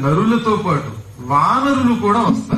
నరులతో పాటు వానరులు కూడా వస్తారు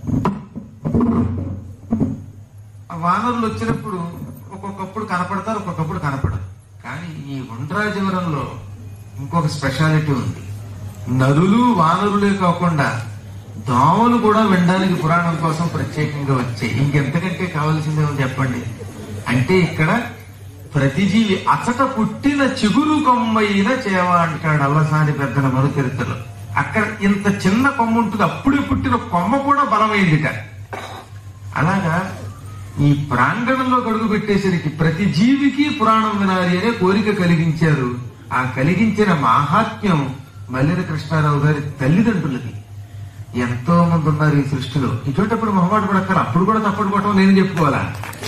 ఆ వానరులు వచ్చినప్పుడు ఒక్కొక్కప్పుడు కనపడతారు ఒక్కొక్కప్పుడు కనపడరు కానీ ఈ ఉండ్రాజీవరంలో ఇంకొక స్పెషాలిటీ ఉంది నరులు వానరులే కాకుండా దోమలు కూడా వినడానికి పురాణం కోసం ప్రత్యేకంగా వచ్చాయి ఇంకెంతకంటే కావాల్సిందేమో చెప్పండి అంటే ఇక్కడ ప్రతి జీవి అచట పుట్టిన చిగురు కొమ్మైన చేవ అంటాడు అల్లసాని పెద్దల మరుచరిత్రలో అక్కడ ఇంత చిన్న కొమ్మ ఉంటుంది అప్పుడే పుట్టిన కొమ్మ కూడా బలమైందిట అలాగా ఈ ప్రాంగణంలో గడుగు పెట్టేసరికి ప్రతి జీవికి పురాణం వినాలి అనే కోరిక కలిగించారు ఆ కలిగించిన మాహాత్మ్యం మల్లెల కృష్ణారావు గారి తల్లిదండ్రులది ఎంతో మంది ఉన్నారు ఈ సృష్టిలో ఇటువంటిప్పుడు మొహమాట పడక్కల అప్పుడు కూడా తప్పడు కొట్టడం నేను చెప్పుకోవాలా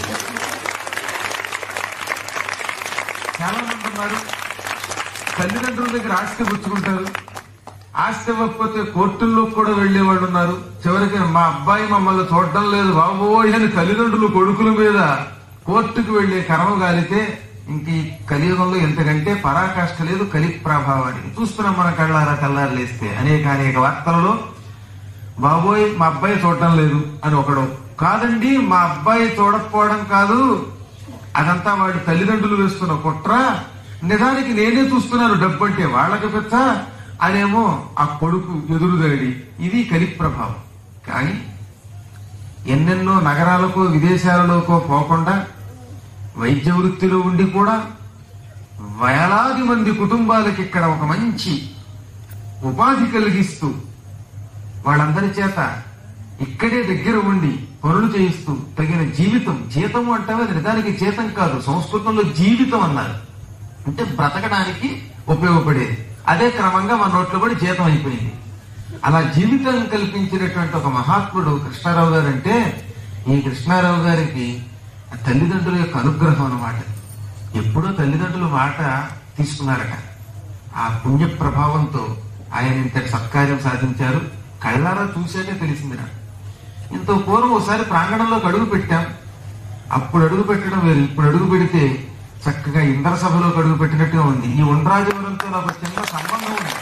చాలా మంది ఉన్నారు తల్లిదండ్రుల దగ్గర ఆస్తి పుచ్చుకుంటారు ఆస్తి ఇవ్వకపోతే కోర్టుల్లో కూడా వెళ్లే వాళ్ళు ఉన్నారు చివరికి మా అబ్బాయి మమ్మల్ని చూడడం లేదు బాబోయ్ అని తల్లిదండ్రులు కొడుకుల మీద కోర్టుకు వెళ్లే కర్మ గాలితే ఇంక ఈ కలియుగంలో ఎంతకంటే పరాకాష్ఠ లేదు కలి ప్రభావానికి చూస్తున్నాం మన కళ్ళారా కల్లారు లేస్తే అనేక అనేక వార్తలలో బాబోయ్ మా అబ్బాయి చూడటం లేదు అని ఒకడు కాదండి మా అబ్బాయి చూడకపోవడం కాదు అదంతా వాడి తల్లిదండ్రులు వేస్తున్న కుట్ర నిజానికి నేనే చూస్తున్నాను డబ్బు అంటే వాళ్ళకి పెద్ద అదేమో ఆ కొడుకు ఎదురుదాడి ఇది కలి ప్రభావం కానీ ఎన్నెన్నో నగరాలకో విదేశాలలోకో పోకుండా వైద్య వృత్తిలో ఉండి కూడా వేలాది మంది కుటుంబాలకి ఇక్కడ ఒక మంచి ఉపాధి కలిగిస్తూ వాళ్ళందరి చేత ఇక్కడే దగ్గర ఉండి పనులు చేయిస్తూ తగిన జీవితం జీతం అంటే అది నిజానికి జీతం కాదు సంస్కృతంలో జీవితం అన్నారు అంటే బ్రతకడానికి ఉపయోగపడేది అదే క్రమంగా మన నోట్లో పడి జీతం అయిపోయింది అలా జీవితం కల్పించినటువంటి ఒక మహాత్ముడు కృష్ణారావు గారు అంటే ఈ కృష్ణారావు గారికి ఆ తల్లిదండ్రుల యొక్క అనుగ్రహం అన్నమాట ఎప్పుడో తల్లిదండ్రుల మాట తీసుకున్నారట ఆ పుణ్య ప్రభావంతో ఆయన ఇంతటి సత్కార్యం సాధించారు కళ్ళారా చూశాకే తెలిసింది నాకు ఇంత పూర్వం ఒకసారి ప్రాంగణంలోకి అడుగు పెట్టాం అప్పుడు అడుగు పెట్టడం వేరు ఇప్పుడు అడుగు పెడితే చక్కగా ఇంద్ర సభలోకి అడుగు పెట్టినట్టుగా ఉంది ఈ ఉండ్రాజవరంతో నాకు చిన్న సంబంధం ఉంది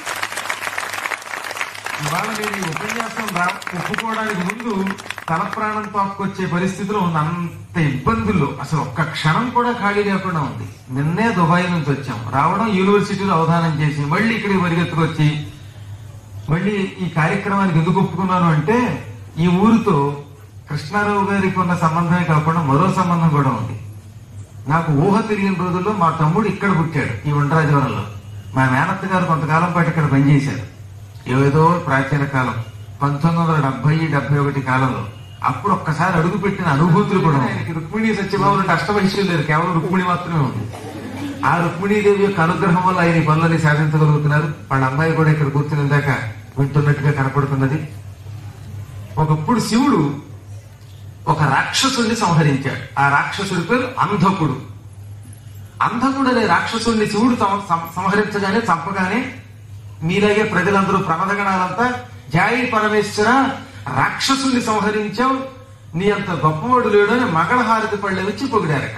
ఇవాళ నేను ఈ ఉపన్యాసం రా- ఒప్పుకోవడానికి ముందు తల ప్రాణం తోక్కొచ్చే పరిస్థితిలో ఉంది అంత ఇబ్బందుల్లో అసలు ఒక్క క్షణం కూడా ఖాళీ లేకుండా ఉంది నిన్నే దుబాయ్ నుంచి వచ్చాం రావడం యూనివర్సిటీలో అవధానం చేసి మళ్ళీ ఇక్కడికి పరిగెత్తుకొచ్చి మళ్ళీ ఈ కార్యక్రమానికి ఎందుకు ఒప్పుకున్నాను అంటే ఈ ఊరితో కృష్ణారావు గారికి ఉన్న సంబంధమే కాకుండా మరో సంబంధం కూడా ఉంది నాకు ఊహ తెలియని రోజుల్లో మా తమ్ముడు ఇక్కడ పుట్టాడు ఈ ఉండ్రాజవరంలో మా మేనత్త గారు కొంతకాలం పాటు ఇక్కడ పనిచేశారు ఏదో ప్రాచీన కాలం పంతొమ్మిది వందల డెబ్బై డెబ్బై ఒకటి కాలంలో అప్పుడు ఒక్కసారి అడుగు పెట్టిన అనుభూతులు కూడా ఉన్నాయి. ఆయనకి రుక్మిణి సత్యభావం అంటే అష్టవైశ్యం లేదు కేవలం రుక్మిణి మాత్రమే ఉంది ఆ రుక్మిణీదేవి యొక్క అనుగ్రహం వల్ల ఆయన ఈ పనులని సాధించగలుగుతున్నారు వాళ్ళ అమ్మాయి కూడా ఇక్కడ కూర్చుని ఇందాక వింటున్నట్టుగా కనపడుతున్నది ఒకప్పుడు శివుడు ఒక రాక్షసుడిని సంహరించాడు ఆ రాక్షసుడి పేరు అంధకుడు అంధకుడు అనే రాక్షసుడిని శివుడు సం- సం- సంహరించగానే చంపగానే మీలాగే ప్రజలందరూ ప్రమదగణాలంతా జాయి పరమేశ్వర రాక్షసుల్ని సంహరించావు నీ అంత గొప్పవాడు లేడు అని మంగళహారతి పళ్ళె వచ్చి పొగిడారట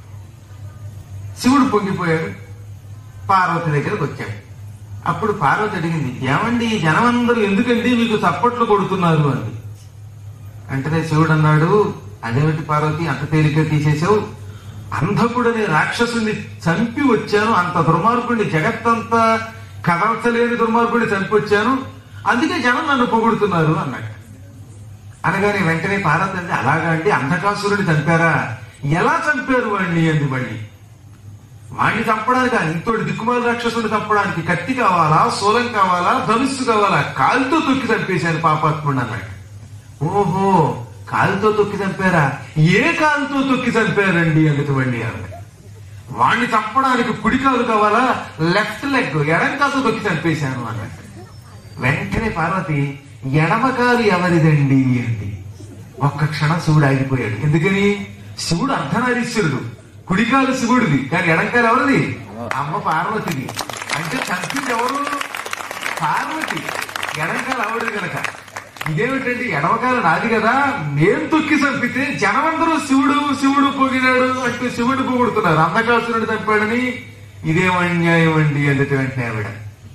శివుడు పొంగిపోయాడు పార్వతి దగ్గరకు వచ్చాడు అప్పుడు పార్వతి అడిగింది ఏమండి ఈ జనమందరూ ఎందుకండి మీకు చప్పట్లు కొడుతున్నారు అంది వెంటనే శివుడు అన్నాడు అదేమిటి పార్వతి అంత తేలిక తీసేశావు అంధకుడని రాక్షసుని చంపి వచ్చాను అంత దుర్మార్గుడిని జగత్తంతా కదల్చలేని దుర్మార్గుడిని చంపి వచ్చాను అందుకే జనం నన్ను పొగుడుతున్నారు అన్నాడు అనగానే వెంటనే పార్వతి అంటే అలాగా అండి అంధకాసురుని చంపారా ఎలా చంపారు వాడిని అంది మళ్ళీ వాణ్ణి చంపడానికి ఇంతోటి దిక్కుమాల రాక్షసుని చంపడానికి కత్తి కావాలా సోలం కావాలా ధనుస్సు కావాలా కాలుతో తొక్కి చంపేశాను పాపాత్ముడు అన్నాడు ఓహో కాలుతో తొక్కి చంపారా ఏ కాలుతో తొక్కి చంపారండి అందుకు మళ్ళీ ఆవిడ వాణ్ణి చంపడానికి కుడి కాలు కావాలా లెఫ్ట్ లెగ్ ఎడం కాలుతో తొక్కి చంపేశాను అన్నట్టు వెంటనే పార్వతి ఎడమ కాలు ఎవరిదండి అండి ఒక్క క్షణం శివుడు ఆగిపోయాడు ఎందుకని శివుడు అర్ధనారీశ్వరుడు కుడికాలు శివుడిది కానీ ఎడంకాలు ఎవరిది అమ్మ పార్వతిది అంటే చంపింది ఎవరు పార్వతి ఎడంకాలు ఆవిడది కనుక ఇదేమిటండి ఎడమకాలు నాది కదా నేను తొక్కి చంపితే జనమందరూ శివుడు శివుడు పొగిడాడు అంటూ శివుడు పొగుడుతున్నారు అంధకాసురుడు చంపాడని ఇదేం అన్యాయం అండి అందుకు వెంటనే ఆవిడ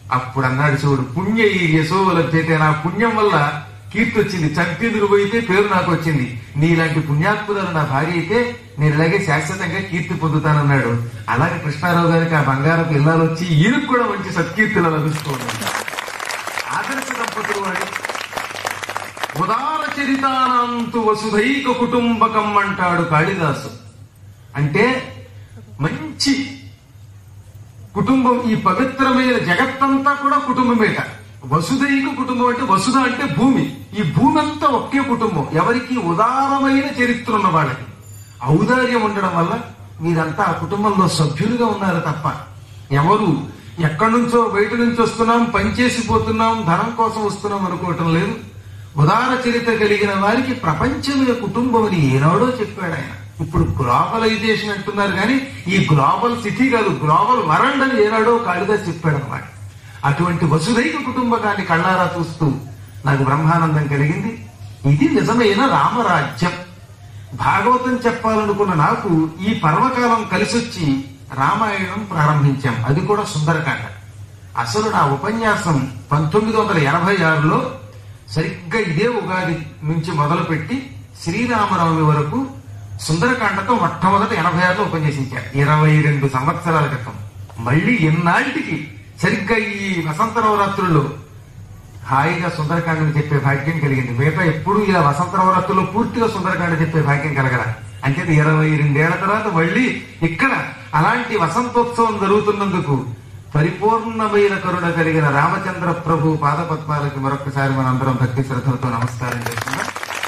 అప్పుడు అన్నాడు శివుడు పుణ్య ఈ యశోలభ్యతే నా పుణ్యం వల్ల కీర్తి వచ్చింది చంపేందుకు పోయితే పేరు నాకు వచ్చింది నీలాంటి పుణ్యాత్మురాలు నా భార్య అయితే నేను ఇలాగే శాశ్వతంగా కీర్తి పొందుతానన్నాడు అలాగే కృష్ణారావు గారికి ఆ బంగారపు ఇల్లాలు వచ్చి ఈయనకు కూడా మంచి సత్కీర్తులు లభిస్తూ ఉన్నాయి ఆదర్శ దంపతులు వాడి ఉదార చరితానంతు వసుధైక కుటుంబకం అంటాడు కాళిదాసు అంటే మంచి కుటుంబం ఈ పవిత్రమైన జగత్తంతా కూడా కుటుంబమేట వసుధైక కుటుంబం అంటే వసుధ అంటే భూమి ఈ భూమి అంతా ఒకే కుటుంబం ఎవరికి ఉదారమైన చరిత్ర ఉన్న వాళ్ళకి ఔదార్యం ఉండడం వల్ల మీరంతా ఆ కుటుంబంలో సభ్యులుగా ఉన్నారు తప్ప ఎవరు ఎక్కడి నుంచో బయట నుంచి వస్తున్నాం పనిచేసిపోతున్నాం ధనం కోసం వస్తున్నాం అనుకోవటం లేదు ఉదార చరిత్ర కలిగిన వారికి ప్రపంచమే కుటుంబం అని ఏనాడో చెప్పాడు ఆయన ఇప్పుడు గ్లోబలైజేషన్ అంటున్నారు కానీ ఈ గ్లోబల్ సిటీ కాదు గ్లోబల్ వరల్డ్ అని ఏనాడో కాళిదాస్ చెప్పాడు అన్నమాట అటువంటి వసుధైక కుటుంబకాన్ని కళ్ళారా చూస్తూ నాకు బ్రహ్మానందం కలిగింది ఇది నిజమైన రామరాజ్యం భాగవతం చెప్పాలనుకున్న నాకు ఈ పర్వకాలం కలిసొచ్చి రామాయణం ప్రారంభించాం అది కూడా సుందరకాండ అసలు నా ఉపన్యాసం పంతొమ్మిది వందల ఎనభై ఆరులో సరిగ్గా ఇదే ఉగాది నుంచి మొదలుపెట్టి శ్రీరామనవమి వరకు సుందరకాండతో మొట్టమొదట ఎనభై ఆరులో ఉపన్యసించారు ఇరవై రెండు సంవత్సరాల క్రితం మళ్ళీ ఎన్నాళ్ళకి సరిగ్గా ఈ వసంత నవరాత్రుల్లో హాయిగా సుందరకాండని చెప్పే భాగ్యం కలిగింది మిగతా ఎప్పుడు ఇలా వసంత నవరాత్రుల్లో పూర్తిగా సుందరకాండ చెప్పే భాగ్యం కలగల అంటే ఇరవై రెండేళ్ల తర్వాత మళ్ళీ ఇక్కడ అలాంటి వసంతోత్సవం జరుగుతున్నందుకు పరిపూర్ణమైన కరుణ కలిగిన రామచంద్ర ప్రభు పాదపద్మాలకి మరొకసారి మనందరం భక్తి శ్రద్ధలతో నమస్కారం చేస్తున్నాం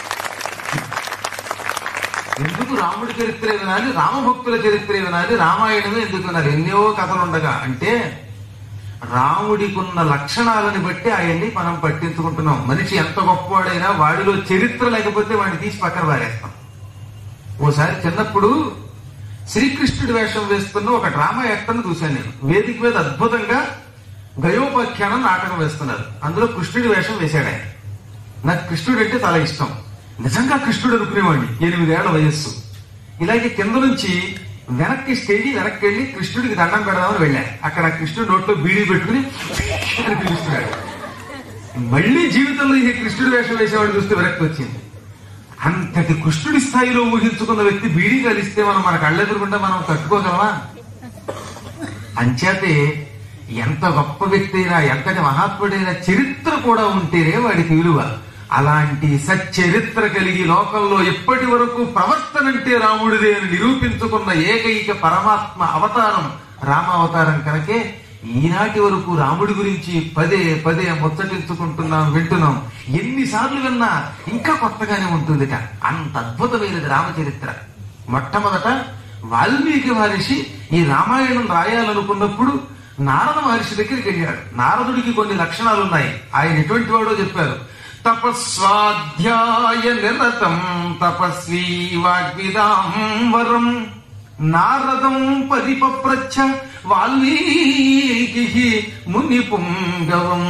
ఎందుకు రాముడి చరిత్ర వినాలి రామభక్తుల చరిత్ర వినాలి రామాయణమే ఎందుకు వినాలి ఎన్నో కథలు ఉండగా అంటే రాముడికున్న లక్షణాలను బట్టి ఆయన్ని మనం పట్టించుకుంటున్నాం మనిషి ఎంత గొప్పవాడైనా వాడిలో చరిత్ర లేకపోతే వాడిని తీసి పక్కన పారేస్తాం ఓసారి చిన్నప్పుడు శ్రీకృష్ణుడి వేషం వేస్తున్న ఒక డ్రామా యాక్టర్ని చూశాను నేను వేదిక మీద అద్భుతంగా గయోపాఖ్యానం నాటకం వేస్తున్నారు అందులో కృష్ణుడి వేషం వేశాడు ఆయన నాకు కృష్ణుడు అంటే చాలా ఇష్టం నిజంగా కృష్ణుడు అనుకునేవాడిని ఎనిమిదేళ్ల వయస్సు ఇలాగే కింద నుంచి వెనక్కి స్టేజి వెనక్కి వెళ్ళి కృష్ణుడికి దండం పెడదామని వెళ్ళాను అక్కడ కృష్ణుడు నోట్లో బీడీ పెట్టుకుని అని పిలుస్తున్నాడు మళ్ళీ జీవితంలో ఈ కృష్ణుడి వేషం వేసేవాడు చూస్తే వెనక్కి వచ్చింది అంతటి కృష్ణుడి స్థాయిలో ఊహించుకున్న వ్యక్తి బీడీ కలిస్తే మనం మన కళ్ళెదురుకుండా మనం తట్టుకోగలమా అంచేతే ఎంత గొప్ప వ్యక్తి అయినా ఎంతటి మహాత్ముడైన చరిత్ర కూడా ఉంటేనే వాడికి విలువ అలాంటి సచ్చరిత్ర కలిగి లోకంలో ఇప్పటి వరకు ప్రవర్తన అంటే రాముడిదే అని నిరూపించుకున్న ఏకైక పరమాత్మ అవతారం రామావతారం కనుకే ఈనాటి వరకు రాముడి గురించి పదే పదే ముచ్చటించుకుంటున్నాం వింటున్నాం ఎన్నిసార్లు విన్నా ఇంకా కొత్తగానే ఉంటుందిట అంత అద్భుతమైనది రామచరిత్ర మొట్టమొదట వాల్మీకి మహర్షి ఈ రామాయణం రాయాలనుకున్నప్పుడు నారద మహర్షి దగ్గరికి వెళ్ళాడు నారదుడికి కొన్ని లక్షణాలు ఉన్నాయి ఆయన ఎటువంటి వాడో చెప్పారు తపస్వాధ్యాయ నిరతం తపస్వీ వాగ్విదాంబరం నారదం పరిపప్రచ్ఛ వాల్మీకి ముని పుంగవం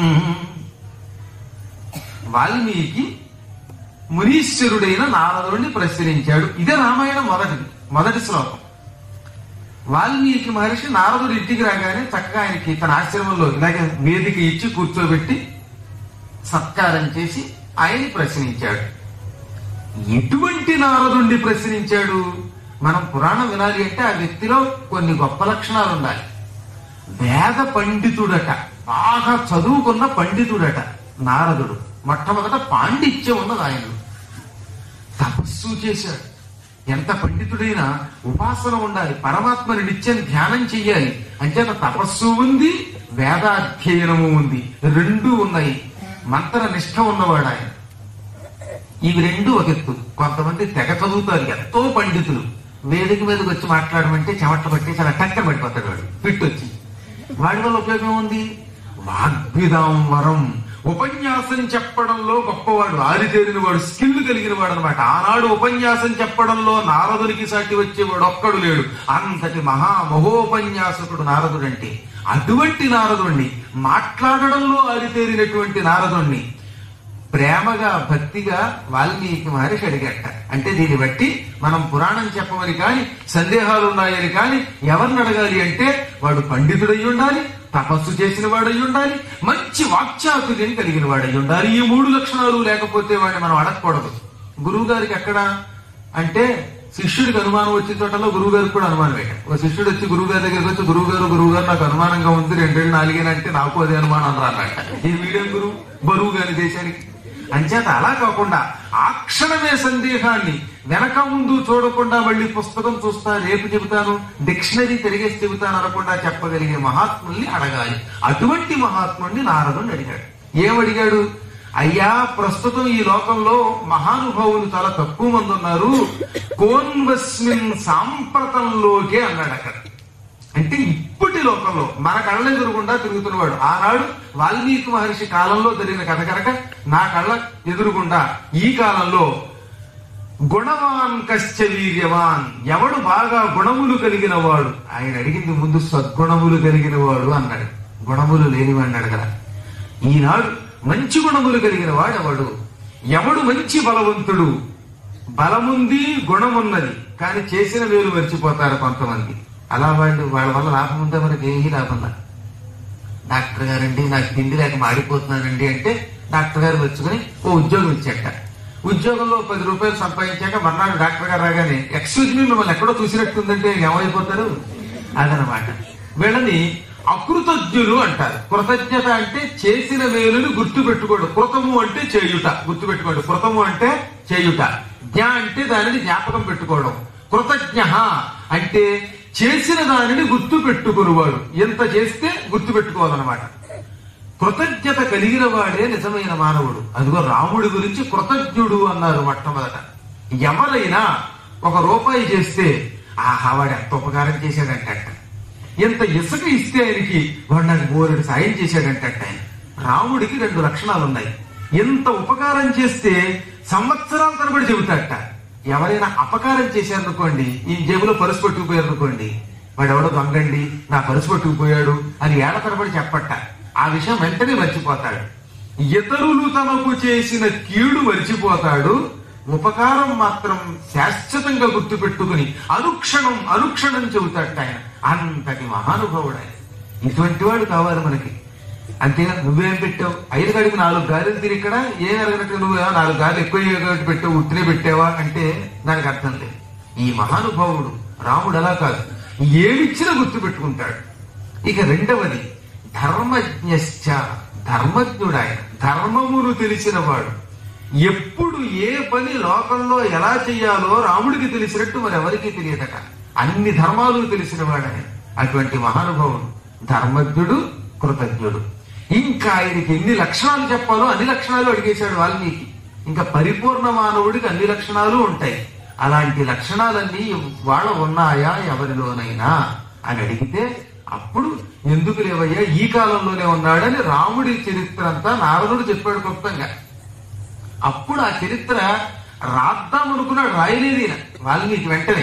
వాల్మీకి మునీశ్వరుడైన నారదుడిని ప్రశ్నించాడు ఇదే రామాయణం మొదటిది మొదటి శ్లోకం వాల్మీకి మహర్షి నారదుడు ఇంటికి రాగానే చక్కగా ఆయనకి తన ఆశ్రమంలో ఇలాగే వేదిక ఇచ్చి కూర్చోబెట్టి సత్కారం చేసి ఆయన్ని ప్రశ్నించాడు ఎటువంటి నారదుణ్ణి ప్రశ్నించాడు మనం పురాణం వినాలి అంటే ఆ వ్యక్తిలో కొన్ని గొప్ప లక్షణాలు ఉండాలి వేద పండితుడట బాగా చదువుకున్న పండితుడట నారదుడు మొట్టమొదట పాండిత్యం ఉన్నది ఆయనలో తపస్సు చేశాడు ఎంత పండితుడైనా ఉపాసన ఉండాలి పరమాత్మని నిత్యం ధ్యానం చెయ్యాలి అంచేత తపస్సు ఉంది వేదాధ్యయనము ఉంది రెండూ ఉన్నాయి మంత్ర నిష్ఠ ఉన్నవాడు ఆయన ఇవి రెండు ఒక ఎత్తు కొంతమంది తెగ చదువుతారు ఎంతో పండితులు వేదిక మీదకి వచ్చి మాట్లాడమంటే చెమట పట్టి చాలా టక్కన పడిపోతాడు వాడు ఫిట్ వచ్చి వాడి వల్ల ఉపయోగం ఉంది వాగ్విదాం వరం ఉపన్యాసం చెప్పడంలో గొప్పవాడు ఆరితేరిన వాడు స్కిల్ కలిగిన వాడు అనమాట ఆనాడు ఉపన్యాసం చెప్పడంలో నారదునికి సాటి వచ్చేవాడు ఒక్కడు లేడు అంతటి మహా మహోపన్యాసకుడు నారదుడు అంటే అటువంటి నారదుణ్ణి మాట్లాడడంలో ఆరితేరినటువంటి నారదుణ్ణి ప్రేమగా భక్తిగా వాల్మీకి మహర్షి అడిగట అంటే దీన్ని బట్టి మనం పురాణం చెప్పమని కాని సందేహాలు ఉన్నాయని కాని ఎవరిని అడగాలి అంటే వాడు పండితుడై ఉండాలి తపస్సు చేసిన వాడై ఉండాలి మంచి వాక్చాతుర్యం కలిగిన వాడై ఉండాలి ఈ మూడు లక్షణాలు లేకపోతే వాడిని మనం అడగకూడదు గురువు గారికి ఎక్కడ అంటే శిష్యుడికి అనుమానం వచ్చిన చోటలో గురువు గారికి కూడా అనుమానమే ఒక శిష్యుడు వచ్చి గురువు గారి దగ్గరికి వచ్చి గురువు గారు గురువు గారు నాకు అనుమానంగా ఉంది రెండేళ్ళు నాలుగేనా అంటే నాకు అదే అనుమానం రాన్నట ఈ వీడియో గురువు బరువు గారి దేశానికి అంచేత అలా కాకుండా ఆ క్షణమే సందేహాన్ని వెనక ముందు చూడకుండా మళ్ళీ పుస్తకం చూస్తా రేపు చెబుతాను డిక్షనరీ తిరిగేసి చెబుతాను అనకుండా చెప్పగలిగే మహాత్ముల్ని అడగాలి అటువంటి మహాత్ముడిని నారదుని అడిగాడు ఏమడిగాడు అయ్యా ప్రస్తుతం ఈ లోకంలో మహానుభావులు చాలా తక్కువ మంది ఉన్నారు కోన్వస్మిన్ సాంప్రతంలోకే అన్నాడు అక్కడ అంటే ఇప్పటి లోకంలో మన కళ్ళ ఎదురుగుండా తిరుగుతున్నవాడు ఆనాడు వాల్మీకి మహర్షి కాలంలో జరిగిన కథ కనుక నా కళ్ళ ఎదురుగుండా ఈ కాలంలో గుణవాన్ కశ్చ వీర్యవాన్ ఎవడు బాగా గుణములు కలిగిన వాడు ఆయన అడిగింది ముందు సద్గుణములు కలిగిన వాడు అన్నాడు గుణములు లేనివాడిని అడగల ఈనాడు మంచి గుణములు కలిగిన వాడు ఎవడు ఎవడు మంచి బలవంతుడు బలముంది గుణమున్నది కానీ చేసిన వేలు మర్చిపోతారు కొంతమంది అలా వాళ్ళు వాళ్ళ వల్ల లాభం ఉందా మనకి ఏమీ లాభం లేదు డాక్టర్ గారండి నాకు తిండి లేక మాడిపోతున్నానండి అంటే డాక్టర్ గారు వచ్చుకుని ఓ ఉద్యోగం ఇచ్చాట ఉద్యోగంలో పది రూపాయలు సంపాదించాక మర్నాడు డాక్టర్ గారు రాగానే ఎక్స్క్యూజ్ మీ మిమ్మల్ని ఎక్కడో చూసినట్టుందంటే ఏమైపోతారు అదనమాట వీళ్ళని అకృతజ్ఞులు అంటారు కృతజ్ఞత అంటే చేసిన మేలుని గుర్తు పెట్టుకోడు కృతము అంటే చేయుట గుర్తు పెట్టుకోండి కృతము అంటే చేయుట జ్ఞ అంటే దానిని జ్ఞాపకం పెట్టుకోవడం కృతజ్ఞ అంటే చేసిన దానిని గుర్తు పెట్టుకునేవాడు ఎంత చేస్తే గుర్తు పెట్టుకోవాలన్నమాట కృతజ్ఞత కలిగిన వాడే నిజమైన మానవుడు అదిగో రాముడి గురించి కృతజ్ఞుడు అన్నారు మొట్టమొదట ఎవరైనా ఒక రూపాయి చేస్తే ఆహా వాడు ఎంత ఉపకారం చేశాడంట ఎంత ఇసుక ఇస్తే ఆయనకి వాడు నాకు బోరెడు సాయం చేశాడంట ఆయన రాముడికి రెండు లక్షణాలు ఉన్నాయి ఎంత ఉపకారం చేస్తే సంవత్సరాల తరబడి చెబుతాడట ఎవరైనా అపకారం చేశారనుకోండి ఈ జేబులో పరుసు పట్టుకుపోయారనుకోండి వాడు ఎవడో దొంగండి నా పరుసు పట్టుకుపోయాడు అని ఏళ్ల తరబడి చెప్పట ఆ విషయం వెంటనే మర్చిపోతాడు ఇతరులు తనకు చేసిన కీడు మర్చిపోతాడు ఉపకారం మాత్రం శాశ్వతంగా గుర్తుపెట్టుకుని అనుక్షణం అనుక్షణం చెబుతాడు ఆయన అంతటి మహానుభావుడు ఆయన ఇటువంటి వాడు కావాలి మనకి అంతేగా నువ్వేం పెట్టావు ఐదు గడికి నాలుగు గారెలు తిని ఇక్కడ ఏం అరగనట్టు నువ్వు ఏమో నాలుగు గారెలు ఎక్కువ కాబట్టి పెట్టావు ఉత్తినే పెట్టావా అంటే దానికి అర్థం లేదు ఈ మహానుభావుడు రాముడు అలా కాదు ఏమిచ్చినా గుర్తు పెట్టుకుంటాడు ఇక రెండవది ధర్మజ్ఞశ్చ ధర్మజ్ఞుడు ఆయన ధర్మమును తెలిసిన వాడు ఎప్పుడు ఏ పని లోకంలో ఎలా చెయ్యాలో రాముడికి తెలిసినట్టు మరి ఎవరికీ తెలియదట అన్ని ధర్మాలు తెలిసిన వాడని అటువంటి మహానుభావుడు ధర్మజ్ఞుడు కృతజ్ఞుడు ఇంకా ఆయనకి ఎన్ని లక్షణాలు చెప్పాలో అన్ని లక్షణాలు అడిగేశాడు వాల్మీకి ఇంకా పరిపూర్ణ మానవుడికి అన్ని లక్షణాలు ఉంటాయి అలాంటి లక్షణాలన్నీ వాళ్ళ ఉన్నాయా ఎవరిలోనైనా అని అడిగితే అప్పుడు ఎందుకు లేవయ్యా ఈ కాలంలోనే ఉన్నాడని రాముడి చరిత్ర అంతా నారదుడు చెప్పాడు క్లుప్తంగా అప్పుడు ఆ చరిత్ర రాద్దాం అనుకున్నాడు రాయలేదు ఈయన వాల్మీకి వెంటనే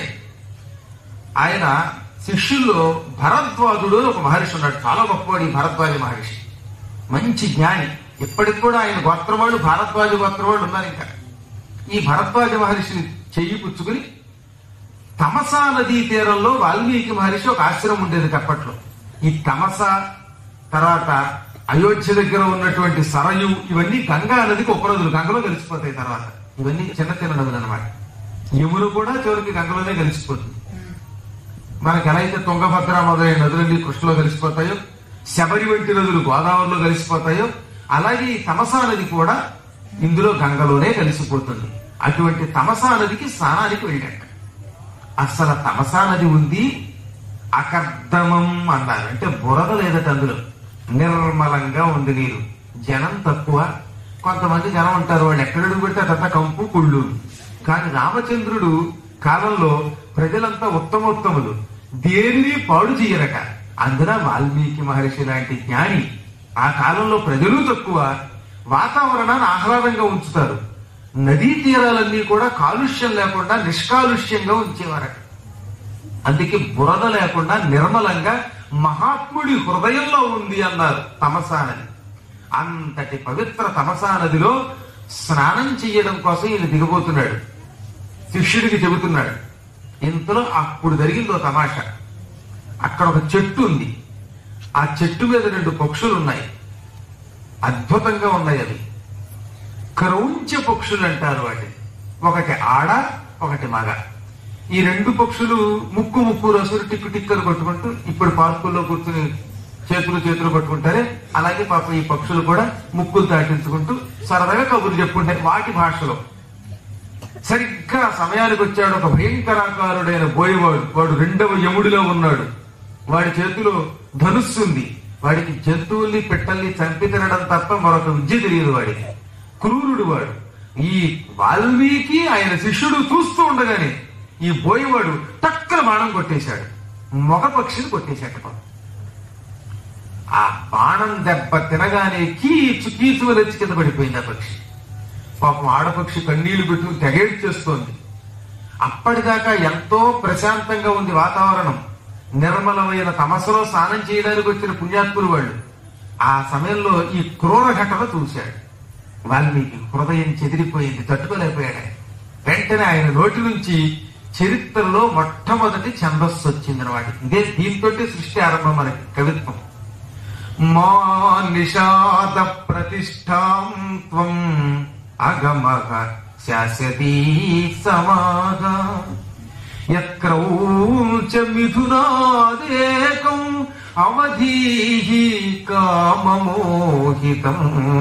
ఆయన శిష్యుల్లో భరద్వాజుడు అని ఒక మహర్షి ఉన్నాడు చాలా గొప్పవాడు ఈ భరద్వాజ మహర్షి మంచి జ్ఞాని ఇప్పటికి కూడా ఆయన గోత్రవాడు భారద్వాజ గోత్రవాడు ఉన్నారు ఇంకా ఈ భరద్వాజ మహర్షిని చెయ్యి పుచ్చుకుని తమసా నదీ తీరంలో వాల్మీకి మహర్షి ఒక ఆశ్రమం ఉండేది అప్పట్లో ఈ తమస తర్వాత అయోధ్య దగ్గర ఉన్నటువంటి సరయు ఇవన్నీ గంగా నదికి ఉపనదులు గంగలో కలిసిపోతాయి తర్వాత ఇవన్నీ చిన్న చిన్న నదులు అనమాట యమున కూడా చివరికి గంగలోనే కలిసిపోతుంది మనకి ఎలా అయితే తుంగభద్ర మొదలైన నదులన్నీ కృష్ణలో కలిసిపోతాయో శబరి వంటి నదులు గోదావరిలో కలిసిపోతాయో అలాగే ఈ తమసా నది కూడా ఇందులో గంగలోనే కలిసిపోతుంది అటువంటి తమసా నదికి స్నానానికి వెళ్ళాక అసలు తమసా నది ఉంది అకర్దమం అన్నారు అంటే బురద లేదట అందులో నిర్మలంగా ఉంది నీరు జనం తక్కువ కొంతమంది జనం ఉంటారు వాళ్ళు ఎక్కడడుగు పెడితే అదంతా కంపు కుళ్ళు కానీ రామచంద్రుడు కాలంలో ప్రజలంతా ఉత్తమోత్తములు దేనిని పాడు చేయరట అందున వాల్మీకి మహర్షి లాంటి జ్ఞాని ఆ కాలంలో ప్రజలు తక్కువ వాతావరణాన్ని ఆహ్లాదంగా ఉంచుతారు నదీ తీరాలన్నీ కూడా కాలుష్యం లేకుండా నిష్కాలుష్యంగా ఉంచేవారట అందుకే బురద లేకుండా నిర్మలంగా మహాత్ముడి హృదయంలో ఉంది అన్నారు తమసా నది అంతటి పవిత్ర తమసా నదిలో స్నానం చేయడం కోసం ఈయన దిగబోతున్నాడు శిష్యుడికి చెబుతున్నాడు ఇంతలో అప్పుడు జరిగిందో తమాషా అక్కడ ఒక చెట్టు ఉంది ఆ చెట్టు మీద రెండు పక్షులు ఉన్నాయి అద్భుతంగా ఉన్నాయి అవి క్రౌంచ పక్షులు అంటారు వాటిని ఒకటి ఆడ ఒకటి మగ ఈ రెండు పక్షులు ముక్కు ముక్కు రసులు టిక్కు టిక్కలు కొట్టుకుంటూ ఇప్పుడు పార్కుల్లో కూర్చుని చేతులు చేతులు కొట్టుకుంటారే అలాగే పాప ఈ పక్షులు కూడా ముక్కులు దాటించుకుంటూ సరదాగా కబుర్లు చెప్పుకుంటాయి వాటి భాషలో సరిగ్గా సమయానికి వచ్చాడు ఒక భయంకరాకారుడైన బోయవాడు వాడు రెండవ యముడిలో ఉన్నాడు వాడి చేతిలో ధనుస్సు ఉంది వాడికి జంతువుల్ని పెట్టల్ని చంపి తినడం తప్ప మరొక విద్య తెలియదు వాడికి క్రూరుడు వాడు ఈ వాల్మీకి ఆయన శిష్యుడు చూస్తూ ఉండగానే ఈ బోయవాడు టక్కన బాణం కొట్టేశాడు మగ పక్షిని కొట్టేశాడు పాపం. ఆ బాణం దెబ్బ తినగానే కీచు కీచు వచ్చి కింద పడిపోయింది ఆ పక్షి పాపం ఆడపక్షి కన్నీళ్లు పెట్టుకుని తెగేడ్చేస్తోంది అప్పటిదాకా ఎంతో ప్రశాంతంగా ఉంది వాతావరణం నిర్మలమైన తమసలో స్నానం చేయడానికి వచ్చిన పుణ్యాత్ములు వాళ్ళు ఆ సమయంలో ఈ క్రూర ఘటన చూశాడు వాల్మీకి హృదయం చెదిరిపోయింది తట్టుకోలేకపోయాడు ఆయన. వెంటనే ఆయన నోటి నుంచి చరిత్రలో మొట్టమొదటి ఛందస్సు వచ్చిందనమాట ఇదే దీంతో సృష్టి ఆరంభం మనకి కవిత్వం మా నిషాద ప్రతిష్టాం త్వం అగమగ శాశ్వతీ సమాగా యత్క్రౌచ మిథునాదేకం అవధీహి కామమోహితం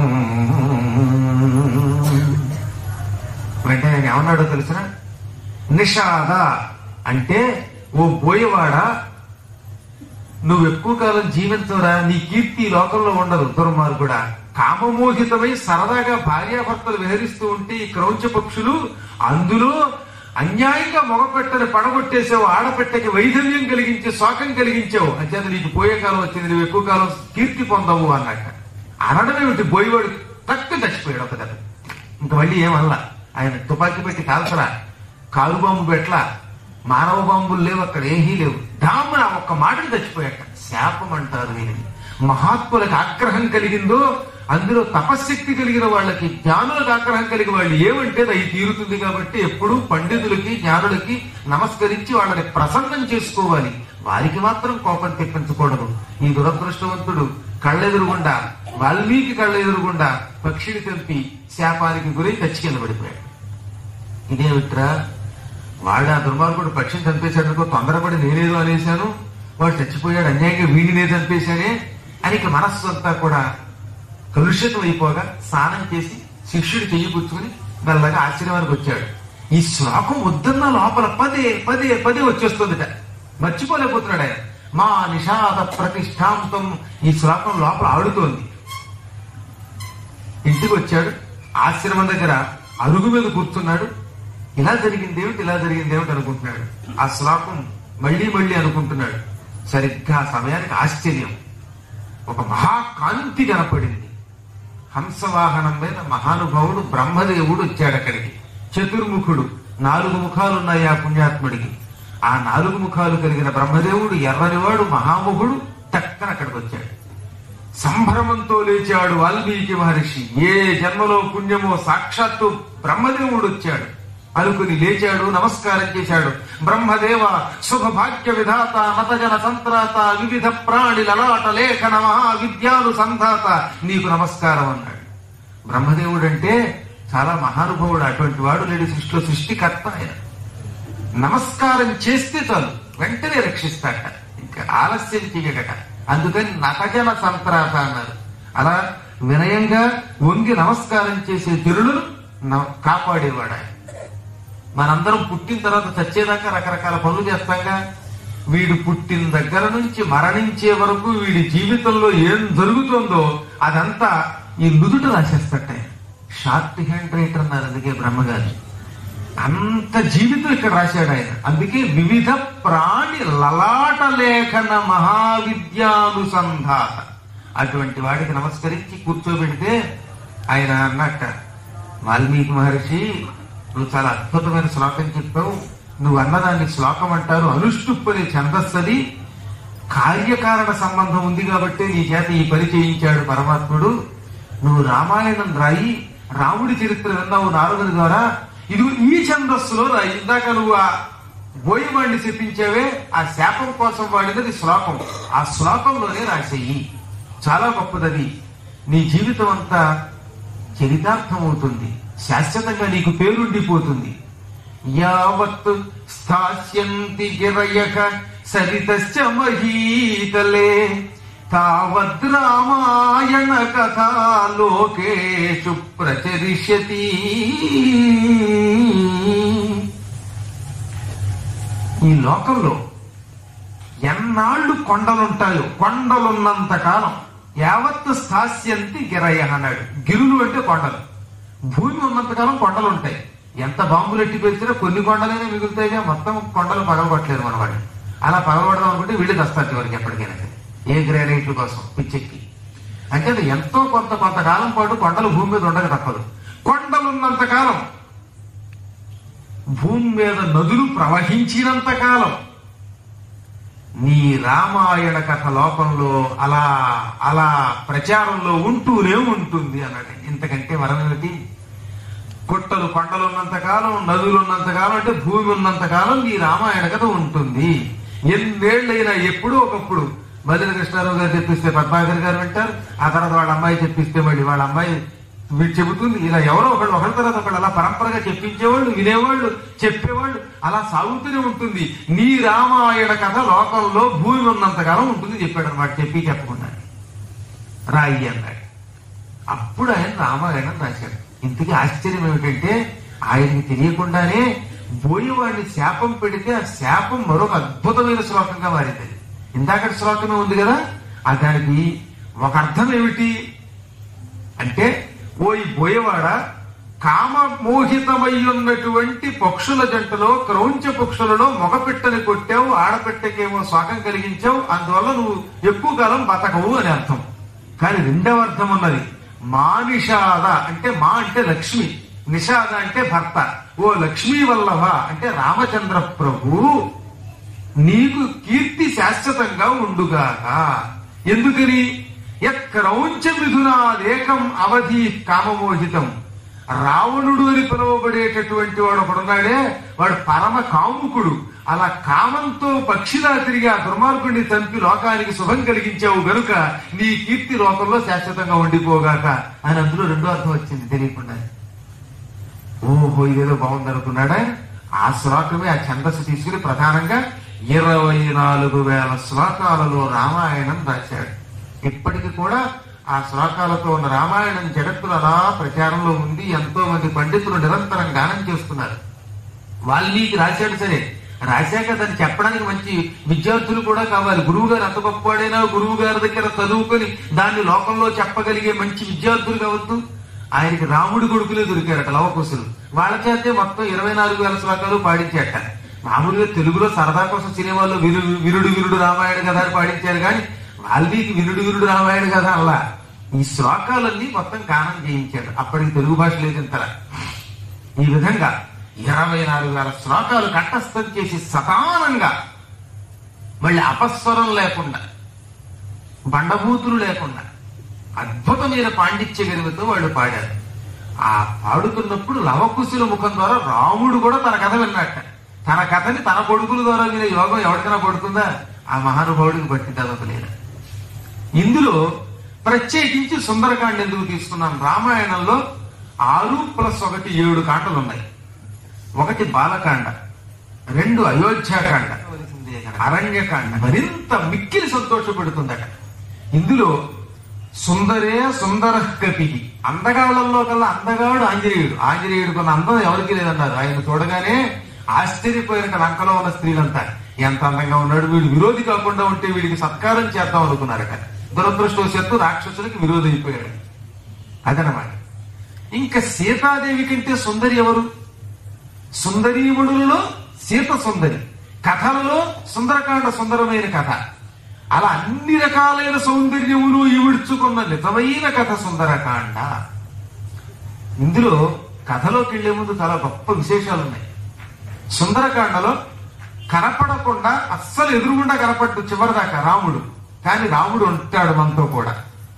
వెంటనే ఆయన ఏమన్నాడో తెలిసిన నిషాద అంటే ఓ బోయవాడా నువ్వు ఎక్కువ కాలం జీవించవురా నీ కీర్తి ఈ లోకంలో ఉండదు దుర్మార్గుడా కామమోహితమై సరదాగా భార్యాభర్తలు విహరిస్తూ ఉంటే ఈ క్రౌంచ పక్షులు అందులో అన్యాయంగా మొగపెట్టని పడగొట్టేసావు ఆడపెట్టకి వైధవ్యం కలిగించి శోకం కలిగించావు అంచేత నీకు పోయే కాలం వచ్చింది నువ్వు ఎక్కువ కాలం కీర్తి పొందవు అన్నట్ట అనడం ఏమిటి బోయవాడు తక్కువ చచ్చిపోయాడు ఒక దెబ్బ ఇంక మళ్ళీ ఏమల్లా ఆయన తుపాకీ పెట్టి కాల్చరా కాలు బాంబు పెట్లా మానవ బాంబులు లేవు అక్కడ ఏమీ లేవు డామున ఒక్క మాటకి చచ్చిపోయాట శాపం అంటారు దీనిని మహాత్ములకు ఆగ్రహం కలిగిందో అందులో తపశ్శక్తి కలిగిన వాళ్ళకి జ్ఞానులకు ఆగ్రహం కలిగిన వాళ్ళు ఏమంటే అది తీరుతుంది కాబట్టి ఎప్పుడూ పండితులకి జ్ఞానులకి నమస్కరించి వాళ్ళని ప్రసన్నం చేసుకోవాలి వారికి మాత్రం కోపం తెప్పించకూడదు ఈ దురదృష్టవంతుడు కళ్ళెదురుగుండా వాల్మీకి కళ్ళెదురుగుండా పక్షిని తెంపి శాపానికి గురై చచ్చి కింద పడిపోయాడు ఇదేమిట్రా వాడు ఆ దుర్మార్గుడు పక్షిని చంపేశాడనుకో తొందరపడి నేనేదో అనేశాను వాడు చచ్చిపోయాడు అన్యాయంగా వీడినే చంపేశానే అని ఇక మనస్సు అంతా కూడా కలుషితం అయిపోగా స్నానం చేసి శిష్యుడు చెయ్యి పుచ్చుకుని మెల్లగా ఆశ్చర్యానికి వచ్చాడు ఈ శ్లోకం వద్దన్న లోపల పదే పదే పదే వచ్చేస్తుందిట మర్చిపోలేకపోతున్నాడు ఆయన మా నిషాద ప్రతిష్టాంతం ఈ శ్లోకం లోపల ఆడుతోంది ఇంటికి వచ్చాడు ఆశ్రమం దగ్గర అరుగు మీద కూర్చున్నాడు ఇలా జరిగింది ఏమిటి ఇలా జరిగింది ఏమిటి అనుకుంటున్నాడు ఆ శ్లోకం మళ్ళీ మళ్ళీ అనుకుంటున్నాడు సరిగ్గా ఆ సమయానికి ఆశ్చర్యం ఒక మహాకాంతి కనపడింది హంసవాహనం మీద మహానుభావుడు బ్రహ్మదేవుడు వచ్చాడు అక్కడికి చతుర్ముఖుడు నాలుగు ముఖాలు ఉన్నాయి ఆ పుణ్యాత్ముడికి ఆ నాలుగు ముఖాలు కలిగిన బ్రహ్మదేవుడు ఎర్రనివాడు మహాముఖుడు టక్కన అక్కడికి వచ్చాడు సంభ్రమంతో లేచాడు వాల్మీకి మహర్షి ఏ జన్మలో పుణ్యమో సాక్షాత్తు బ్రహ్మదేవుడు వచ్చాడు అనుకుని లేచాడు నమస్కారం చేశాడు బ్రహ్మదేవ శుభభాగ్య విధాత నతజన సంత్రాత వివిధ ప్రాణి లలాట లేఖన మహా విద్యాను సంధాత నీకు నమస్కారం అన్నాడు బ్రహ్మదేవుడు అంటే చాలా మహానుభావుడు అటువంటి వాడు లేడు సృష్టిలో సృష్టికర్త ఆయన నమస్కారం చేస్తే చాలు వెంటనే రక్షిస్తాట ఇంకా ఆలస్యం చేయగట అందుకని నతజన సంత్రాత అన్నారు అలా వినయంగా వంగి నమస్కారం చేసే తిరుడు కాపాడేవాడు ఆయన మనందరం పుట్టిన తర్వాత చచ్చేదాకా రకరకాల పనులు చేస్తాంగా వీడు పుట్టిన దగ్గర నుంచి మరణించే వరకు వీడి జీవితంలో ఏం జరుగుతుందో అదంతా ఈ నుదుట రాసేస్తట షార్ట్ హ్యాండ్ రైటర్ అన్నారు అందుకే బ్రహ్మగారు అంత జీవితం ఇక్కడ రాశాడు ఆయన అందుకే వివిధ ప్రాణి లలాట లేఖన మహావిద్యానుసంధాత అటువంటి వాడికి నమస్కరించి కూర్చోబెడితే ఆయన అన్నట్ట వాల్మీకి మహర్షి నువ్వు చాలా అద్భుతమైన శ్లోకం చెప్పావు నువ్వు అన్నదాన్ని శ్లోకం అంటారు అనుష్టుప్పని ఛందస్సది కార్యకారణ సంబంధం ఉంది కాబట్టి నీ చేత ఈ పని చేయించాడు పరమాత్ముడు నువ్వు రామాయణం రాయి రాముడి చరిత్ర విన్నావు నారదుని ద్వారా ఇది ఈ ఛందస్సులో రాయి ఇందాక నువ్వు ఆ బోయవాడిని చెప్పించావే ఆ శాపం కోసం వాడినది శ్లోకం ఆ శ్లోకంలోనే రాసేయి చాలా గొప్పదది నీ జీవితం అంతా చరితార్థమవుతుంది శాశ్వతంగా నీకు పేరుండిపోతుంది యావత్ స్థాస్యంతి గిరయక సరితశ్చ మహీతలే తావద్ రామాయణ కథా లోకేషు ప్రచరిష్యతి ఈ లోకంలో ఎన్నాళ్ళు కొండలుంటాయో కొండలున్నంత కాలం యావత్తు స్థాస్యంతి గిరయ అన్నాడు గిరులు అంటే కొండలు భూమి ఉన్నంత కాలం కొండలు ఉంటాయి ఎంత బాంబులు ఎట్టి పెరిచినా కొన్ని కొండలైనా మిగులుతాయిగా మొత్తం కొండలు పగలగొట్టలేదు మన వాడు అలా పగలగొడదాం అనుకుంటే వీళ్ళు వస్తారు చివరికి ఎప్పటికైనా సరే. ఏ గ్రానైట్ల కోసం పిచ్చెక్కి అంటే అది ఎంతో కొంత కొంతకాలం పాటు కొండలు భూమి మీద ఉండక తప్పదు కొండలున్నంత కాలం భూమి మీద నదులు ప్రవహించినంత కాలం నీ రామాయణ కథ లోకంలో అలా అలా ప్రచారంలో ఉంటూనే ఉంటుంది అన్నాడు ఇంతకంటే వరం ఏమిటి గుట్టలు కొండలు ఉన్నంత కాలం నదులు ఉన్నంత కాలం అంటే భూమి ఉన్నంత కాలం నీ రామాయణ కథ ఉంటుంది ఎన్నేళ్ళైనా ఎప్పుడూ ఒకప్పుడు మధుర కృష్ణారావు గారు చెప్పిస్తే పద్మాకర్ గారు వింటారు ఆ తర్వాత వాళ్ళ అమ్మాయి చెప్పిస్తే మళ్ళీ వాళ్ళ అమ్మాయి వీడు చెబుతుంది ఇలా ఎవరో ఒకళ్ళు ఒకరి తర్వాత ఒకళ్ళు అలా పరంపరగా చెప్పించేవాళ్ళు వినేవాళ్ళు చెప్పేవాళ్ళు అలా సాగుతూనే ఉంటుంది నీ రామాయణ కథ లోకంలో భూమి ఉన్నంత కాలం ఉంటుంది చెప్పాడు అనమాట చెప్పి చెప్పకుండా రాయి అన్నాడు అప్పుడు ఆయన రామాయణం రాశాడు ఇంతకీ ఆశ్చర్యం ఏమిటంటే ఆయనకి తెలియకుండానే బోయేవాడిని శాపం పెడితే ఆ శాపం మరొక అద్భుతమైన శ్లోకంగా మారింది ఇందాకటి శ్లోకమే ఉంది కదా ఆ దానికి ఒక అర్థం ఏమిటి అంటే ఓ ఈ బోయవాడ కామ మోహితమై ఉన్నటువంటి పక్షుల జంటలో క్రౌంచ పక్షులలో మగపిట్టని కొట్టావు ఆడపిట్టకేమో స్వాగం కలిగించావు అందువల్ల నువ్వు ఎక్కువ కాలం బతకవు అని అర్థం కానీ రెండవ అర్థం ఉన్నది మా నిషాద అంటే మా అంటే లక్ష్మి నిషాద అంటే భర్త ఓ లక్ష్మీ వల్లభ అంటే రామచంద్ర ప్రభు నీకు కీర్తి శాశ్వతంగా ఉండుగాక ఎందుకని యక్రౌంచ మిథునాదేకం అవధి కామమోహితం రావణుడు అని పిలువబడేటటువంటి వాడు ఒకడున్నాడే వాడు పరమ కాముకుడు అలా కామంతో పక్షిలా తిరిగి ఆ దుర్మార్గుడిని చంపి లోకానికి శుభం కలిగించావు గనుక నీ కీర్తి లోకంలో శాశ్వతంగా ఉండిపోగాక అని అందులో రెండో అర్థం వచ్చింది తెలియకుండా ఓహో ఇదేదో బాగుంది అనుకున్నాడా ఆ శ్లోకమే ఆ ఛందస్సు తీసుకుని ప్రధానంగా ఇరవై నాలుగు వేల శ్లోకాలలో రామాయణం రాశాడు ఇప్పటికి కూడా ఆ శ్లోకాలతో ఉన్న రామాయణం జగత్తులో అలా ప్రచారంలో ఉంది ఎంతో మంది పండితులు నిరంతరం గానం చేస్తున్నారు వాల్మీకి రాశాడు సరే రాశాక దాన్ని చెప్పడానికి మంచి విద్యార్థులు కూడా కావాలి గురువు గారు ఎంత గొప్పవాడైనా గురువు గారి దగ్గర చదువుకొని దాన్ని లోకంలో చెప్పగలిగే మంచి విద్యార్థులు కావద్దు ఆయనకి రాముడి కొడుకులే దొరికారట లవకుశులు వాళ్ళ చేతే మొత్తం ఇరవై నాలుగు వేల శ్లోకాలు పాడించేట మామూలుగా తెలుగులో సరదా కోసం సినిమాల్లో విరు విరుడు విరుడు రామాయణ కథ అని పాడించారు కానీ వాల్మీకి విరుడు విరుడు రామాయణ కథ అలా ఈ శ్లోకాలన్నీ మొత్తం గానం చేయించాడు అప్పటికి తెలుగు భాష లేదు ఇంతలా ఈ విధంగా ఇరవై నాలుగు వేల శ్లోకాలు కంఠస్థం చేసి సతానంగా మళ్ళీ అపస్వరం లేకుండా బండబూతులు లేకుండా అద్భుతమైన పాండిత్య గరిమతో వాళ్ళు పాడారు ఆ పాడుతున్నప్పుడు లవకుశుల ముఖం ద్వారా రాముడు కూడా తన కథ విన్నట్ట తన కథని తన కొడుకుల ద్వారా వినే యోగం ఎవరికైనా పడుతుందా ఆ మహానుభావుడికి పట్టింది అదొక లేదు ఇందులో ప్రత్యేకించి సుందరకాండ ఎందుకు తీసుకున్నాం రామాయణంలో ఆరు ప్లస్ ఒకటి ఏడు కాండలు ఉన్నాయి ఒకటి బాలకాండ రెండు అయోధ్యాకాండ అరణ్యకాండ మరింత మిక్కిలి సంతోషపెడుతుందట ఇందులో సుందరే సుందర కపి అందగాళ్ళల్లో కల్లా అందగాడు ఆంజనేయుడు ఆంజనేయుడు కొన్న అందం ఎవరికి లేదన్నారు ఆయన చూడగానే ఆశ్చర్యపోయిన లంకలో ఉన్న స్త్రీలంతా ఎంత అందంగా ఉన్నాడు వీడు విరోధి కాకుండా ఉంటే వీడికి సత్కారం చేద్దాం అనుకున్నారట దురదృష్టవశాత్తు రాక్షసులకి విరోధి అయిపోయాడు అదనమాట ఇంకా సీతాదేవి కంటే సుందరి ఎవరు సుందరీముడులలో సీత సుందరి కథలలో సుందరకాండ సుందరమైన కథ అలా అన్ని రకాలైన సౌందర్యములు ఇవిడ్చుకున్న నిజమైన కథ సుందరకాండ ఇందులో కథలోకి వెళ్లే ముందు చాలా గొప్ప విశేషాలు ఉన్నాయి సుందరకాండలో కనపడకుండా అస్సలు ఎదురుగుండా కనపడ్డు చివరిదాకా రాముడు కానీ రాముడు ఉంటాడు మనతో కూడా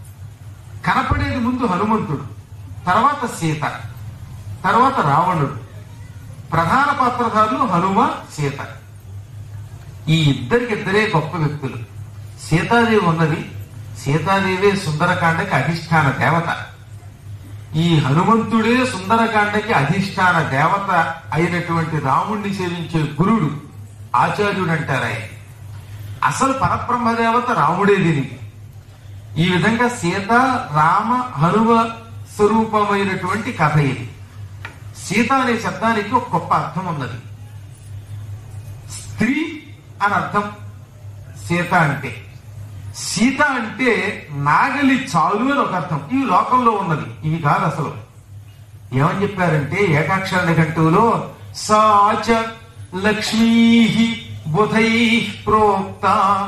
కనపడేది ముందు హనుమంతుడు తర్వాత సీత తర్వాత రావణుడు ప్రధాన పాత్రధారులు హనుమ సీత ఈ ఇద్దరికిద్దరే గొప్ప వ్యక్తులు సీతాదేవి ఉన్నది సీతాదేవే సుందరకాండకి అధిష్టాన దేవత ఈ హనుమంతుడే సుందరకాండకి అధిష్టాన దేవత అయినటువంటి రాముణ్ణి సేవించే గురుడు ఆచార్యుడు అంటారు ఆయన అసలు పరబ్రహ్మ దేవత రాముడే దీనికి ఈ విధంగా సీత రామ హనుమ స్వరూపమైనటువంటి కథ ఇది సీత అనే శబ్దానికి ఒక గొప్ప అర్థం ఉన్నది స్త్రీ అని అర్థం సీత అంటే సీత అంటే నాగలి చాలు అని ఒక అర్థం ఇవి లోకంలో ఉన్నది ఇవి కాదు అసలు ఏమని చెప్పారంటే ఏకాక్షర నిఘంటువులో సాచ లక్ష్మీ బుధై ప్రోక్త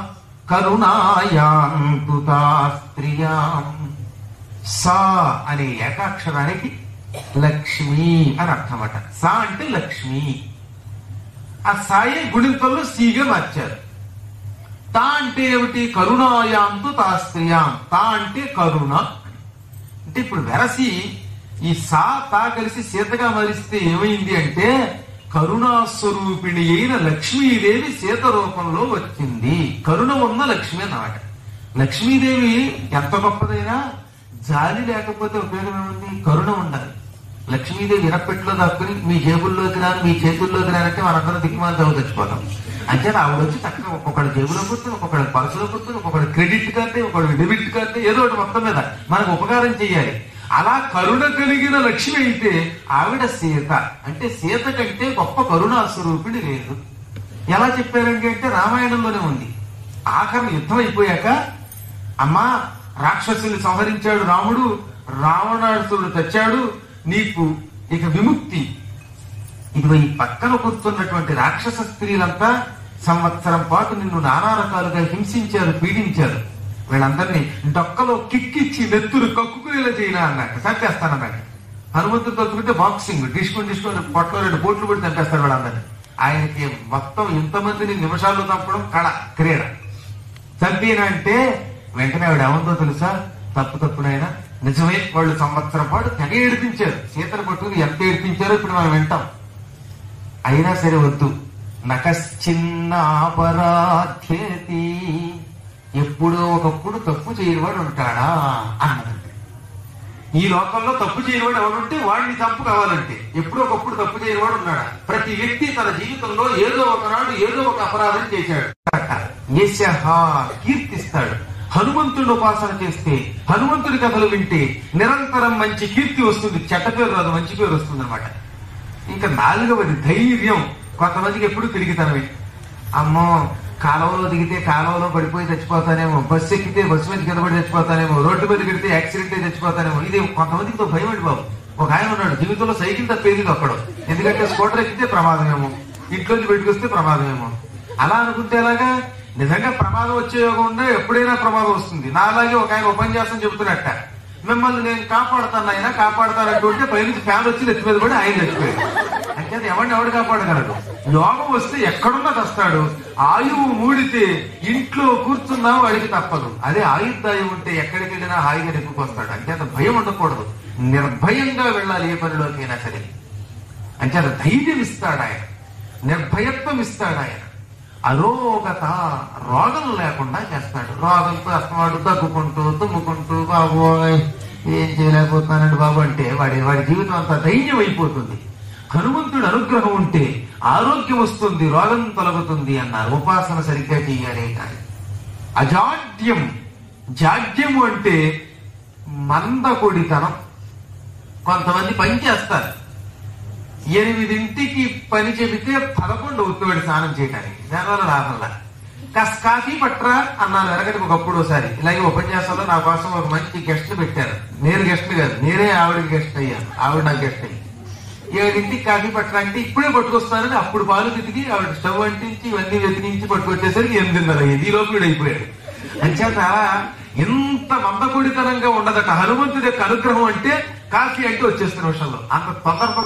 కరుణాయాంతు తా స్త్రియాం సా అనే ఏకాక్షరానికి లక్ష్మి అని అర్థమట సా అంటే లక్ష్మి ఆ సాయి గుణింతంలో సీగా మార్చారు తా అంటే ఏమిటి కరుణాయాంతు తా స్త్రియాం తా అంటే కరుణ అంటే ఇప్పుడు వెరసి ఈ సా తా కలిసి సీతగా మరిస్తే ఏమైంది అంటే కరుణాస్వరూపిణి అయిన లక్ష్మీదేవి సీత రూపంలో వచ్చింది కరుణ ఉన్న లక్ష్మి అన్నమాట లక్ష్మీదేవి ఎంత గొప్పదైనా జాలి లేకపోతే ఉపయోగం ఏముంది కరుణ ఉండాలి లక్ష్మీదేవి ఇరపెట్లో దాక్కుని మీ జేబుల్లోకి రాని మీ చేతుల్లోకి రానంటే మనందరం దిక్కుమాల చదువు తెచ్చిపోతాం అంటే ఆవిడ వచ్చి చక్కగా ఒక్కొక్కటి జేబులో కూర్చుని ఒక్కొక్కటి పర్సులో కూర్చుని ఒక్కొక్కటి క్రెడిట్ కార్డు ఒక్కొక్కటి డెబిట్ కార్డు ఏదో ఒకటి మొత్తం మీద మనకు ఉపకారం చేయాలి అలా కరుణ కలిగిన లక్ష్మి అయితే ఆవిడ సీత అంటే సీత కంటే గొప్ప కరుణా స్వరూపిణి లేదు ఎలా చెప్పారండి అంటే రామాయణంలోనే ఉంది ఆఖరి యుద్ధం అయిపోయాక అమ్మా రాక్షసుని సంహరించాడు రాముడు రావణాసురుడు తెచ్చాడు నీకు ఇక విముక్తి ఇదిగో ఈ పక్కన కూర్చున్నటువంటి రాక్షస స్త్రీలంతా సంవత్సరం పాటు నిన్ను నానా రకాలుగా హింసించారు పీడించారు వీళ్ళందరినీ డొక్కలో కిక్కిచ్చి నెత్తులు కక్కుకునేలా చేయనా అన్నట్టు చంపేస్తానన్నట్టు హనుమంతుడు తలుచుకుంటే బాక్సింగ్ డిస్కుని డిస్కుని పొట్టలో రెండు పోట్లు పెట్టి చంపేస్తారు వీళ్ళందరినీ ఆయనకి మొత్తం ఇంతమందిని నిమిషాల్లో చంపడం కళ క్రీడ చంపిన అంటే వెంటనే ఆవిడ ఏమందో తెలుసా తప్పు తప్పునైనా నిజమే వాళ్ళు సంవత్సరం పాటు తెగ ఏడిపించారు సీతను పట్టుకుని ఎంత ఏడిపించారో ఇప్పుడు మనం వింటాం అయినా సరే వద్దు నకశ్చిన్నాపరాధ్యతి ఎప్పుడో ఒకప్పుడు తప్పు చేయనివాడు ఉంటాడా అన్నదంటే ఈ లోకంలో తప్పు చేయనివాడు ఎవడుంటే వాడిని తప్పు కావాలంటే ఎప్పుడో ఒకప్పుడు తప్పు చేయనివాడు ఉన్నాడా ప్రతి వ్యక్తి తన జీవితంలో ఏదో ఒకనాడు ఏదో ఒక అపరాధం చేశాడు యశః కీర్తిస్తాడు హనుమంతుడు ఉపాసన చేస్తే హనుమంతుడి కథలు వింటే నిరంతరం మంచి కీర్తి వస్తుంది చెడ్డ పేరు రాదు మంచి పేరు వస్తుంది అనమాట ఇంకా నాలుగవది ధైర్యం కొంతమందికి ఎప్పుడు తిరిగితనమే అమ్మో కాలువలో దిగితే కాలువలో పడిపోయి చచ్చిపోతానేమో బస్సు ఎక్కితే బస్సు మీద కింద పడి చచ్చిపోతానేమో రోడ్డు మీద దిగితే యాక్సిడెంట్ అయి చచ్చిపోతానేమో ఇది కొంతమందికి తో భయం అండి బాబు ఒక ఆయన ఉన్నాడు జీవితంలో సైకిల్ తప్పేది తప్పడం ఎందుకంటే స్కూటర్ ఎక్కితే ప్రమాదమేమో ఇంట్లోంచి బయటకు వస్తే ప్రమాదమేమో అలా అనుకుంటే ఎలాగా నిజంగా ప్రమాదం వచ్చే యోగం ఉంటే ఎప్పుడైనా ప్రమాదం వస్తుంది నా అలాగే ఒక ఆయన ఉపన్యాసం చెబుతున్నట్ట మిమ్మల్ని నేను కాపాడుతాను ఆయన కాపాడుతానంటుంటే పైనుంచి ఫ్యాన్ వచ్చి నెత్తి మీద పడి ఆయన చచ్చిపోయాడు అంటే అది ఎవరిని ఎవడు కాపాడగలడు యోగం వస్తే ఎక్కడున్నా వస్తాడు ఆయువు మూడితే ఇంట్లో కూర్చున్నా వాడికి తప్పదు అదే ఆయుర్దాయం ఉంటే ఎక్కడికి వెళ్ళినా హాయిగా నెప్పుకొస్తాడు అంటే అంత భయం ఉండకూడదు నిర్భయంగా వెళ్ళాలి ఏ పనిలోకైనా సరే అంటే అది ధైర్యం ఇస్తాడు ఆయన నిర్భయత్వం ఇస్తాడు ఆయన అరోగత రోగం లేకుండా చేస్తాడు రోగంతో అస్తమాడు తగ్గుకుంటూ తుమ్ముకుంటూ బాబోయ్ ఏం చేయలేకపోతున్నానండి బాబు అంటే వాడి వాడి జీవితం అంతా ధైర్యం అయిపోతుంది హనుమంతుడు అనుగ్రహం ఉంటే ఆరోగ్యం వస్తుంది రోగం తొలగుతుంది అన్నారు ఉపాసన సరిగ్గా చేయాలి కానీ అజాడ్యం జాడ్యము అంటే మందకొడితనం కొంతమంది పని చేస్తారు ఎనిమిదింటికి పని చెబితే పదకొండు అవుతుంది స్నానం చేయడానికి దానివల్ల లాభంలా కాస్త కాఫీ పట్రా అన్నాను వెనకటికి ఒకప్పుడు ఒకసారి ఇలాగే ఉపన్యాసంలో నా కోసం ఒక మంచి గెస్ట్ పెట్టారు నేను గెస్ట్ కాదు నేనే ఆవిడకి గెస్ట్ అయ్యాను ఆవిడ నాకు గెస్ట్ అయ్యి ఏడింటికి కాఫీ పట్టరా అంటే ఇప్పుడే పట్టుకొస్తానని అప్పుడు పాలు తిరిగి ఆవిడ స్టవ్ అంటించి ఇవన్నీ వెతికించి పట్టుకొచ్చేసరికి ఎనిమిదిన్నర అయ్యింది ఈ లోపల అయిపోయాడు అంచేత ఎంత మందకొడితనంగా ఉండదట హనుమంతుడి యొక్క అనుగ్రహం అంటే కాఫీ అంటే వచ్చేస్తున్న విషయంలో అంత తొందర